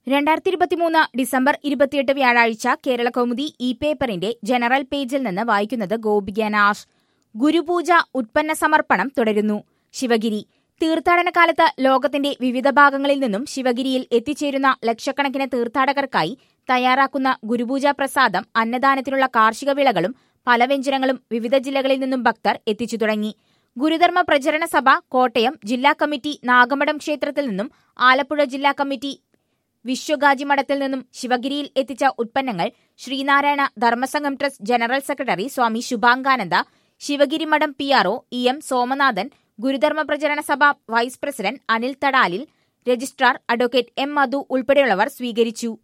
രണ്ടായിരത്തി ഇരുപത്തിമൂന്ന് ഡിസംബർ ഇരുപത്തിയെട്ട് വ്യാഴാഴ്ച കേരള കൗമുദി ഇ പേപ്പറിന്റെ ജനറൽ പേജിൽ നിന്ന് വായിക്കുന്നത് ഗോപിക നാഷ് ഗുരുപൂജ ഉത്പന്ന സമർപ്പണം തുടരുന്നു ശിവഗിരി തീർത്ഥാടന കാലത്ത് ലോകത്തിന്റെ വിവിധ ഭാഗങ്ങളിൽ നിന്നും ശിവഗിരിയിൽ എത്തിച്ചേരുന്ന ലക്ഷക്കണക്കിന് തീർത്ഥാടകർക്കായി തയ്യാറാക്കുന്ന ഗുരുപൂജ പ്രസാദം അന്നദാനത്തിനുള്ള കാർഷിക വിളകളും ഫലവ്യഞ്ജനങ്ങളും വിവിധ ജില്ലകളിൽ നിന്നും ഭക്തർ എത്തിച്ചു തുടങ്ങി ഗുരുധർമ്മ പ്രചരണ സഭ കോട്ടയം ജില്ലാ കമ്മിറ്റി നാഗമഠം ക്ഷേത്രത്തിൽ നിന്നും ആലപ്പുഴ ജില്ലാ കമ്മിറ്റി വിശ്വഗാജി മഠത്തിൽ നിന്നും ശിവഗിരിയിൽ എത്തിച്ച ഉത്പന്നങ്ങൾ Sreenarayana Dharmasangham trust general secretary Swami Subhangananda Sivagiri മഠം P R E M Somanathan Gurudharma Pracharana Sabha vice president Anil Thadalil registrar advocate M Madhu ഉൾപ്പെടെയുള്ളവർ സ്വീകരിച്ചു